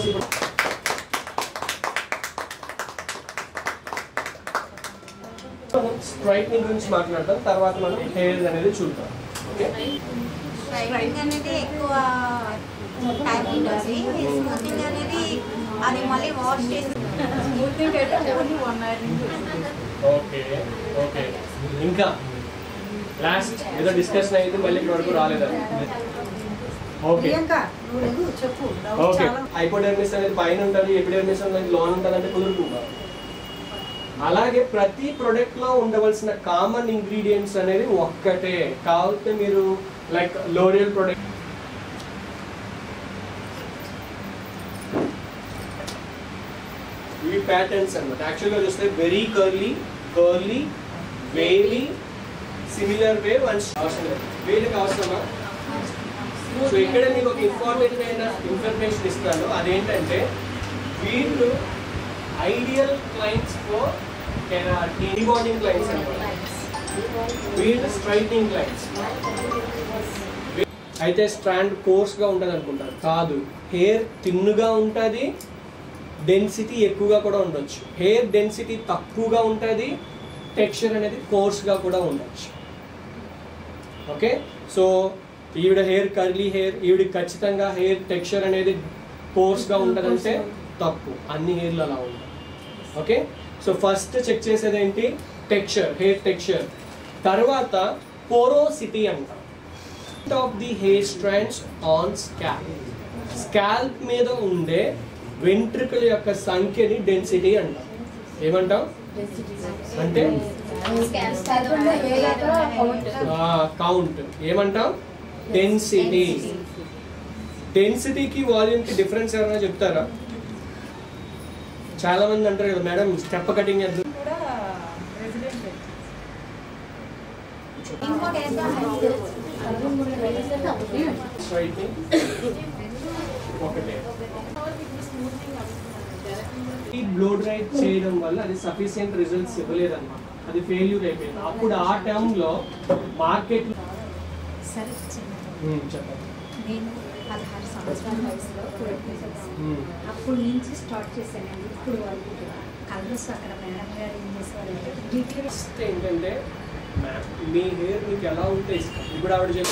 ఇప్పుడు మనం స్ట్రైట్నింగ్ గురించి మాట్లాడతాం తర్వాత మనం హెయిర్ అనేది చూద్దాం ఓకే స్ట్రైటింగ్ అనేది ఎక్కువ టైం ఉంటుంది స్మూతింగ్ అనేది అది మళ్ళీ వాష్ చేసి స్మూతింగ్ అయితే only one hour okay okay ఇంకా లాస్ట్ ఏదో డిస్కషన్ అయితే మళ్ళీ ఇప్పటి వరకు రాలేదా ఓకే ప్రియాంక నువ్వు లెగు, చెప్పు డౌట్ ఓకే చాలా హైపోడెర్మిస్ అనేది పైన ఉంటుంది ఎపిడెర్మిస్ అనేది లోన్ ఉంటుంది అంటే కుదురుతుందా అలాగే ప్రతి ప్రొడక్ట్ లో ఉండవలసిన కామన్ ఇంగ్రీడియంట్స్ అనేది ఒక్కటే కాకపోతే మీరు లైక్ లోరియల్ ప్రొడక్ట్ ఇవి ప్యాటర్న్స్ అన్నమాట యాక్చువల్గా చూస్తే very curly curly wavy similar wave and అవసరం లేదు వేలికి అవసరమా సో ఇక్కడ మీకు ఒక ఇంపార్టెంట్ అయిన ఇన్ఫర్మేషన్ ఇస్తాను అదేంటంటే వీళ్ళు ideal clients for debonding clients అనమాట వీళ్ళు స్ట్రైట్నింగ్ క్లయింట్స్ అయితే స్ట్రాండ్ కోర్స్గా ఉంటుంది అనుకుంటారు కాదు హెయిర్ తిన్నుగా ఉంటుంది డెన్సిటీ ఎక్కువగా కూడా ఉండొచ్చు హెయిర్ డెన్సిటీ తక్కువగా ఉంటుంది టెక్స్చర్ అనేది కోర్స్గా కూడా ఉండొచ్చు ఓకే సో ఈవిడ హెయిర్ కర్లీ హెయిర్ ఈవిడ ఖచ్చితంగా హెయిర్ టెక్స్చర్ అనేది కోర్స్గా ఉంటుందంటే తప్పు అన్ని హెయిర్లు అలా ఉంటాయి ఓకే సో ఫస్ట్ చెక్ చేసేది ఏంటి టెక్స్చర్ హెయిర్ టెక్స్చర్ తర్వాత పోరోసిటీ అంటాం of the hair strands on scalp scalp మీద ఉండే వెంట్రుకల యొక్క సంఖ్యని డెన్సిటీ అంటాం ఏమంటాం అంటే కౌంట్ ఏమంటాం డెన్సిటీ డెన్సిటీకి వాల్యూమ్కి డిఫరెన్స్ ఎవరైనా చెప్తారా చాలా మంది అంటారు కదా మేడం స్టెప్ కటింగ్ ఎంత కూడా రెసిడెంట్ ఇంకోటి స్ట్రైట్నింగ్ ఒకటే ఈ బ్లో డ్రై చేయడం వల్ల అది సఫిషియెంట్ రిజల్ట్స్ ఇవ్వలేదన్నమాట అది ఫెయిల్యూర్ అయిపోయింది అప్పుడు ఆ టైంలో లో మార్కెట్ సరే చిన్న చెప్పండి నేను పదహారు సంవత్సరాల వయసులో పుట్టిన మ్మ్. అప్పటి నుంచి స్టార్ట్ చేశానండి ఇప్పుడు వరకు కూడా కలర్స్ అక్కడ మేడం గారు ఏం చేసేవారంటే డీటెయిల్ ఫస్ట్ ఏంటంటే మ్యామ్, మీ హెయిర్ మీకు ఎలా ఉంటే ఇష్టం ఇప్పుడు ఆవిడ చెప్పి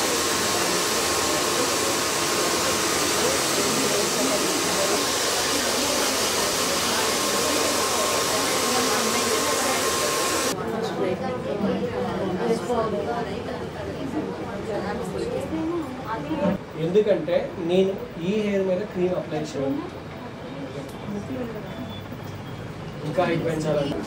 ఎందుకంటే నేను ఈ హెయిర్ మీద క్రీమ్ అప్లై చేయను ఇంకా ఇది పెంచాలంటే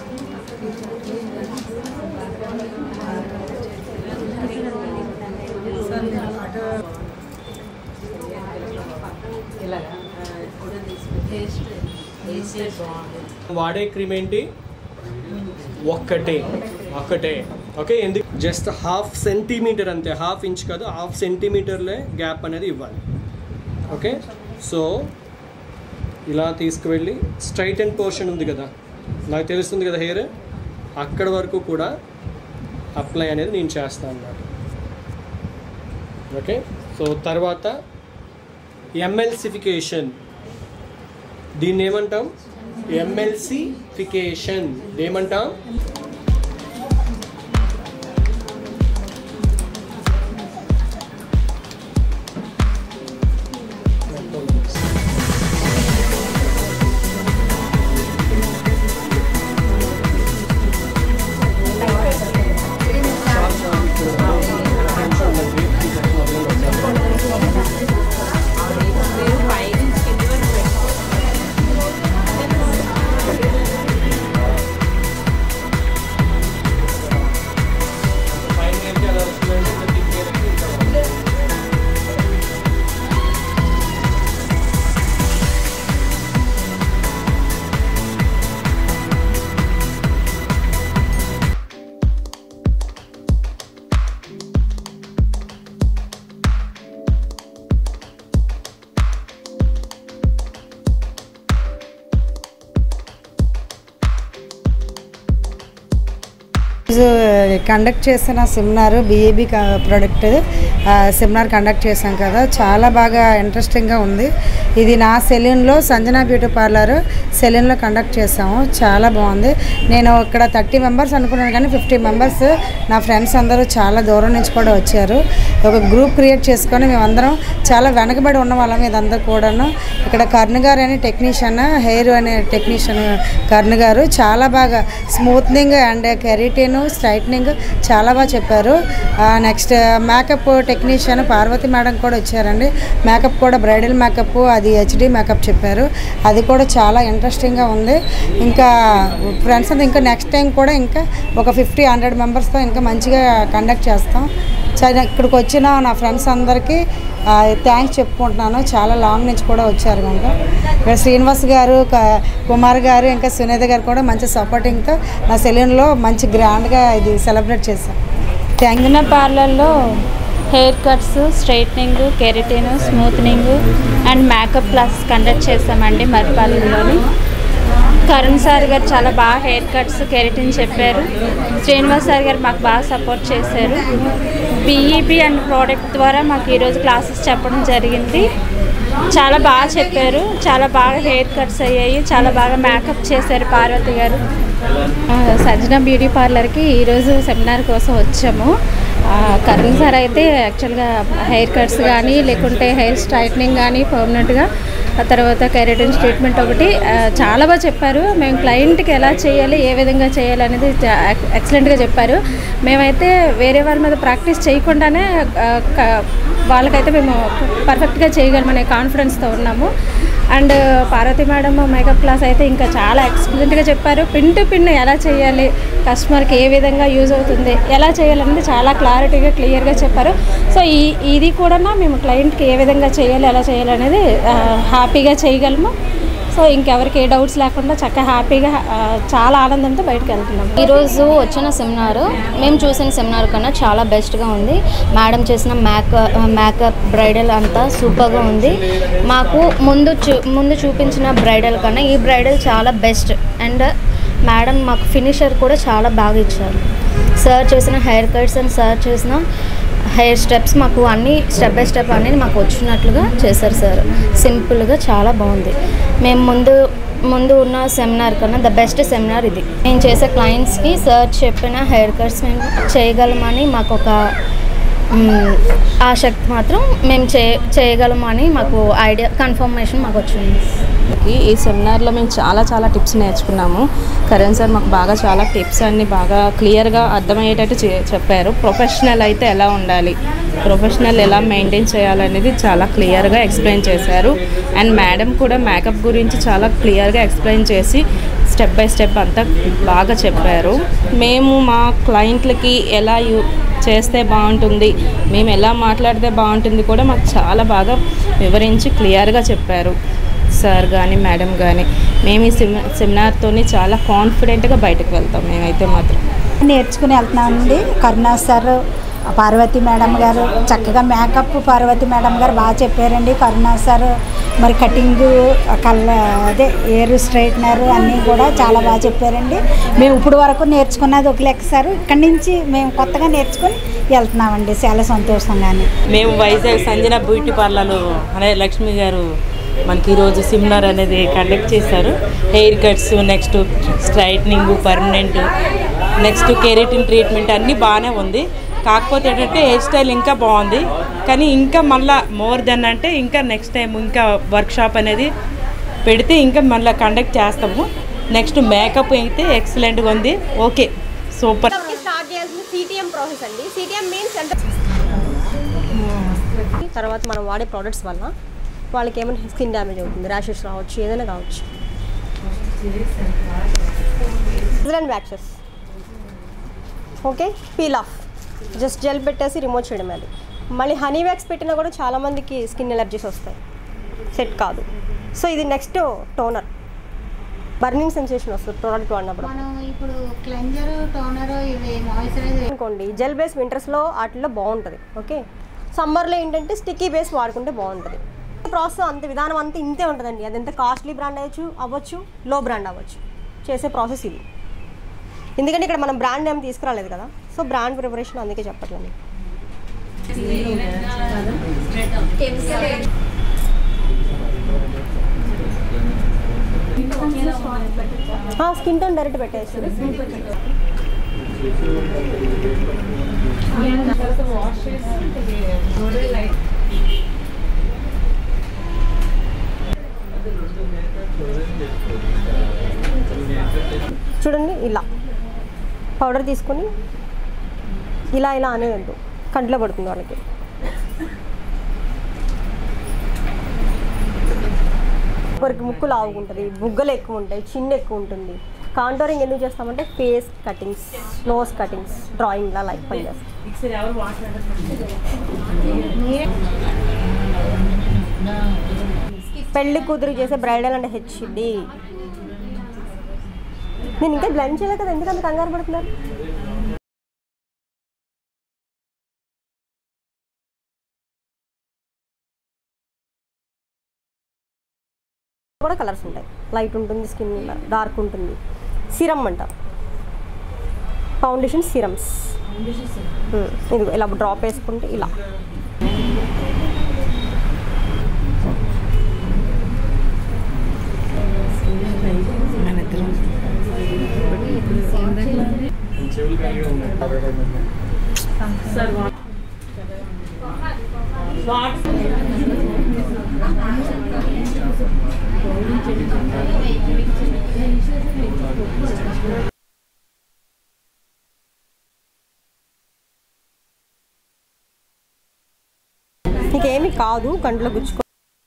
వాడే క్రీమ్ ఏంటి ఒక్కటే ఒక్కటే ఓకే ఎందుకు జస్ట్ హాఫ్ సెంటీమీటర్ అంతే హాఫ్ ఇంచ్ కాదు హాఫ్ సెంటీమీటర్లే గ్యాప్ అనేది ఇవ్వాలి ఓకే సో ఇలా తీసుకువెళ్ళి స్ట్రైట్ అండ్ పోర్షన్ ఉంది కదా నాకు తెలుస్తుంది కదా హెయిర్ అక్కడ వరకు కూడా అప్లై అనేది నేను చేస్తాను అన్నమాట ఓకే సో తర్వాత ఎంఎల్సిఫికేషన్ దీన్ని ఏమంటాం ఎంఎల్సిఫికేషన్ ఏమంటాం రోజు కండక్ట్ చేసిన సెమినార్ బీఏబీ ప్రోడక్ట్ ఆ, సెమినార్ కండక్ట్ చేశాం కదా చాలా బాగా ఇంట్రెస్టింగ్గా ఉంది ఇది నా సెలూన్లో సంజనా బ్యూటీ పార్లర్ సెలూన్లో కండక్ట్ చేసాము చాలా బాగుంది నేను ఇక్కడ థర్టీ మెంబర్స్ అనుకున్నాను కానీ ఫిఫ్టీ మెంబర్స్ నా ఫ్రెండ్స్ అందరూ చాలా దూరం నుంచి కూడా వచ్చారు ఒక గ్రూప్ క్రియేట్ చేసుకొని మేమందరం చాలా వెనకబడి ఉన్న వాళ్ళం ఇదంతా కూడాను ఇక్కడ కర్ణ గారు అనే టెక్నీషియన్ హెయిర్ అనే టెక్నీషియన్ కర్ణ గారు చాలా బాగా స్మూత్నింగ్ అండ్ కెరిటిన్ స్ట్రైట్నింగ్ చాలా బాగా చెప్పారు next makeup technician Parvati madam కూడా వచ్చారండి మేకప్ కూడా బ్రైడల్ మేకప్ అది హెచ్డి మేకప్ చెప్పారు అది కూడా చాలా ఇంట్రెస్టింగ్గా ఉంది ఇంకా ఫ్రెండ్స్ అంతా ఇంకా నెక్స్ట్ టైం కూడా ఇంకా ఒక ఫిఫ్టీ హండ్రెడ్ మెంబర్స్తో ఇంకా మంచిగా కండక్ట్ చేస్తాం చాలా ఇక్కడికి వచ్చిన నా ఫ్రెండ్స్ అందరికీ థ్యాంక్స్ చెప్పుకుంటున్నాను చాలా లాంగ్ నుంచి కూడా వచ్చారు కనుక ఇక్కడ శ్రీనివాస్ గారు క- కుమార్ గారు ఇంకా సునీత గారు కూడా మంచి సపోర్టింగ్తో నా సెలూన్లో మంచి గ్రాండ్గా ఇది సెలబ్రేట్ చేశాం థ్యాంక్ అంజనా పార్లర్లో hair cuts straightening keratin smoothening and makeup class conduct చేస్తామండి మరిపాలెంలోని కరుణ్ సార్ గారు చాలా బాగా హెయిర్ కట్స్ కెరటిన్ చెప్పారు శ్రీనివాస్ సార్ గారు మాకు బాగా సపోర్ట్ చేశారు బీఈపీ అండ్ ప్రోడక్ట్ ద్వారా మాకు ఈరోజు క్లాసెస్ చెప్పడం జరిగింది చాలా బాగా చెప్పారు చాలా బాగా హెయిర్ కట్స్ అయ్యాయి చాలా బాగా మేకప్ చేశారు పార్వతి గారు ఆ, సజ్జన బ్యూటీ పార్లర్కి ఈరోజు సెమినార్ కోసం వచ్చాము ఆ, కరుణ్ సార్ అయితే యాక్చువల్గా హెయిర్ కట్స్ కానీ లేకుంటే హెయిర్ స్ట్రైట్నింగ్ కానీ పర్మనెంట్గా ఆ తర్వాత కెరటిన్ ట్రీట్మెంట్ ఒకటి ఆ, చాలా బాగా చెప్పారు మేము క్లయింట్కి ఎలా చేయాలి ఏ విధంగా చేయాలి అనేది చా- ఎక్సలెంట్గా చెప్పారు మేమైతే వేరే వాళ్ళ మీద ప్రాక్టీస్ చేయకుండానే ఆ, క- వాళ్ళకైతే మేము పర్ఫెక్ట్గా చేయగలమనే కాన్ఫిడెన్స్తో ఉన్నాము and Parvati madam makeup class అయితే ఇంకా చాలా ఎక్సలెంట్గా చెప్పారు పిన్ టు పిన్ ఎలా చేయాలి కస్టమర్కి ఏ విధంగా యూజ్ అవుతుంది ఎలా చేయాలనేది చాలా క్లారిటీగా క్లియర్గా చెప్పారు సో ఈ ఇది కూడా మేము క్లయింట్కి ఏ విధంగా చేయాలి ఎలా చేయాలి అనేది ఆ, హ్యాపీగా చేయగలము సో ఇంకెవరికి ఏ డౌట్స్ లేకుండా చక్కగా హ్యాపీగా ఆ, చాలా ఆనందంతో బయటకు వెళ్తున్నాం ఈరోజు వచ్చిన సెమినార్ మేము చూసిన సెమినార్ కన్నా చాలా బెస్ట్గా ఉంది మేడం చేసిన మేకప్ మేకప్ బ్రైడల్ అంతా సూపర్గా ఉంది మాకు ముందు చూ ముందు చూపించిన బ్రైడల్ కన్నా ఈ బ్రైడల్ చాలా బెస్ట్ అండ్ మేడం మాకు ఫినిషర్ కూడా చాలా బాగా ఇచ్చారు సార్ చేసిన హెయిర్ కట్స్ అండ్ సార్ చేసిన హెయిర్ స్టెప్స్ మాకు అన్ని స్టెప్ బై స్టెప్ అనేది మాకు వచ్చినట్లుగా చేశారు సార్ సింపుల్గా చాలా బాగుంది మేము ముందు ముందు ఉన్న సెమినార్ కన్నా ద బెస్ట్ సెమినార్ ఇది నేను చేసే క్లయింట్స్కి సార్ చెప్పిన హెయిర్ కట్స్ మేము చేయగలమని మాకు ఒక మ్, ఆసక్తి మాత్రం మేము చే చేయగలమని మాకు ఐడియా కన్ఫర్మేషన్ మాకు వచ్చింది ఈ ఈ సెమినార్లో మేము చాలా చాలా టిప్స్ నేర్చుకున్నాము కరణ్ సార్ మాకు బాగా చాలా టిప్స్ అన్ని బాగా క్లియర్గా అర్థమయ్యేటట్టు చే- చెప్పారు ప్రొఫెషనల్ అయితే ఎలా ఉండాలి ప్రొఫెషనల్ ఎలా మెయింటైన్ చేయాలనేది చాలా క్లియర్గా ఎక్స్ప్లెయిన్ చేశారు అండ్ మేడం కూడా మేకప్ గురించి చాలా క్లియర్గా ఎక్స్ప్లెయిన్ చేసి స్టెప్ బై స్టెప్ అంతా బాగా చెప్పారు మేము మా క్లయింట్లకి ఎలా యూ చేస్తే బాగుంటుంది మేము ఎలా మాట్లాడితే బాగుంటుంది కూడా మాకు చాలా బాగా వివరించి క్లియర్గా చెప్పారు సార్ కానీ మేడం కానీ మేము ఈ సెమి సెమినార్తోని చాలా కాన్ఫిడెంట్గా బయటకు వెళ్తాం మేమైతే మాత్రం నేర్చుకుని వెళ్తున్నామండి కరుణా సార్ పార్వతి మేడం గారు చక్కగా మేకప్ పార్వతి మేడం గారు బాగా చెప్పారండి కరుణా సార్ మరి కటింగ్ కళ్ళ అదే ఎయిర్ స్ట్రైట్నర్ అన్నీ కూడా చాలా బాగా చెప్పారండి మేము ఇప్పుడు వరకు నేర్చుకున్నది ఒక లెక్క సార్ ఇక్కడి నుంచి మేము కొత్తగా నేర్చుకొని వెళ్తున్నామండి చాలా సంతోషంగానే మేము వైజాగ్ సంజన బ్యూటీ పార్లర్ అనే లక్ష్మి గారు మనకి ఈరోజు సెమినార్ అనేది కండక్ట్ చేశారు hair cuts next straightening permanent next keratin treatment అన్నీ బాగానే ఉంది కాకపోతే ఏంటంటే హెయిర్ స్టైల్ ఇంకా బాగుంది కానీ ఇంకా మళ్ళా మోర్ దెన్ అంటే ఇంకా నెక్స్ట్ టైం ఇంకా వర్క్ షాప్ అనేది పెడితే ఇంకా మళ్ళీ కండక్ట్ చేస్తాము నెక్స్ట్ మేకప్ అయితే ఎక్సలెంట్గా ఉంది ఓకే సూపర్ స్టార్ట్ చేయాల్సింది సిటిఎం ప్రాసెస్ అండి సిటిఎం మీన్స్ అంటే తర్వాత మనం వాడే ప్రోడక్ట్స్ వల్ల వాళ్ళకి ఏమైనా స్కిన్ డ్యామేజ్ అవుతుంది ర్యాషెస్ రావచ్చు ఏదైనా కావచ్చు New Zealand waxes okay peel off just gel పెట్టేసి రిమూవ్ చేయడం అది మళ్ళీ హనీ వ్యాక్స్ పెట్టినా కూడా చాలామందికి స్కిన్ ఎలర్జీస్ వస్తాయి సెట్ కాదు సో ఇది నెక్స్ట్ టోనర్ బర్నింగ్ సెన్సేషన్ వస్తుంది ప్రోడక్ట్ వాడినప్పుడు మనం ఇప్పుడు క్లెంజర్ టోనర్ ఇవి మాయిశ్చరైజర్ అనుకోండి జెల్ బేస్ వింటర్స్లో వాటిలో బాగుంటుంది ఓకే సమ్మర్లో ఏంటంటే స్టిక్కీ బేస్ వాడుకుంటే బాగుంటుంది ప్రాసెస్ అంత విధానం అంతా ఇంతే ఉంటుందండి అది ఎంత కాస్ట్లీ బ్రాండ్ అవ్వచ్చు అవ్వచ్చు లో బ్రాండ్ అవ్వచ్చు చేసే ప్రాసెస్ ఇది ఎందుకంటే ఇక్కడ మనం బ్రాండ్ ఏం తీసుకురాలేదు కదా సో బ్రాండ్ ప్రిపరేషన్ అందుకే చెప్పట్లేదు స్కిన్ టోన్ డైరెక్ట్ పెట్టేసి చూడండి ఇలా పౌడర్ తీసుకొని ఇలా ఇలా అనేయద్దు కంట్లో పడుతుంది వాళ్ళకి ఒకరికి ముక్కు లావుకుంటుంది బుగ్గలు ఎక్కువ ఉంటాయి చిన్న ఎక్కువ ఉంటుంది కాంటోరింగ్ ఎందుకు చేస్తామంటే ఫేస్ కటింగ్స్ నోస్ కటింగ్స్ డ్రాయింగ్లా లైక్ పని చేస్తాం పెళ్లి కూతురు చేసే బ్రైడల్ అంటే హెచ్డి నేను ఇంకా బ్లెండ్ చేయలేదు కదా ఎందుకంత కంగారు పడుతున్నారు కూడా కలర్స్ ఉంటాయి లైట్ ఉంటుంది స్కిన్ డార్క్ ఉంటుంది సిరమ్ అంటారు ఫౌండేషన్ సిరమ్స్ ఇది ఇలా డ్రాప్ వేసుకుంటే ఇలా చెవులు ఖాళీగా ఉన్నాయి నీకేమి కాదు కంట్లో గుచ్చుకో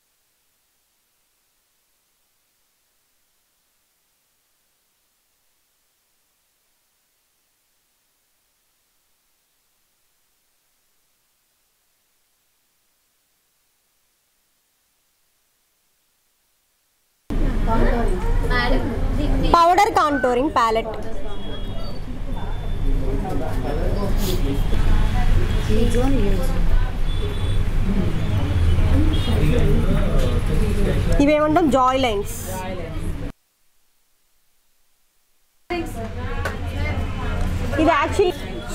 పౌడర్ కాంటోరింగ్ ప్యాలెట్ ఇవేమంటాం జాయ్ లైన్స్ ఇది యాక్చువల్లీ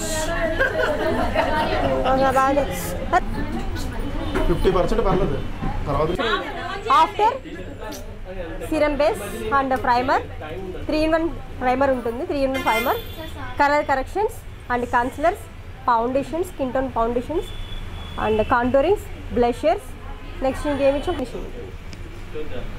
ఫిఫ్టీ పర్సెంట్ పర్లేదు తర్వాత after serum base and primer three in one primer ఉంటుంది three in one primer colour corrections and concealers foundations skin tone foundations and contourings blushers next ఇంకేమి చూపించింది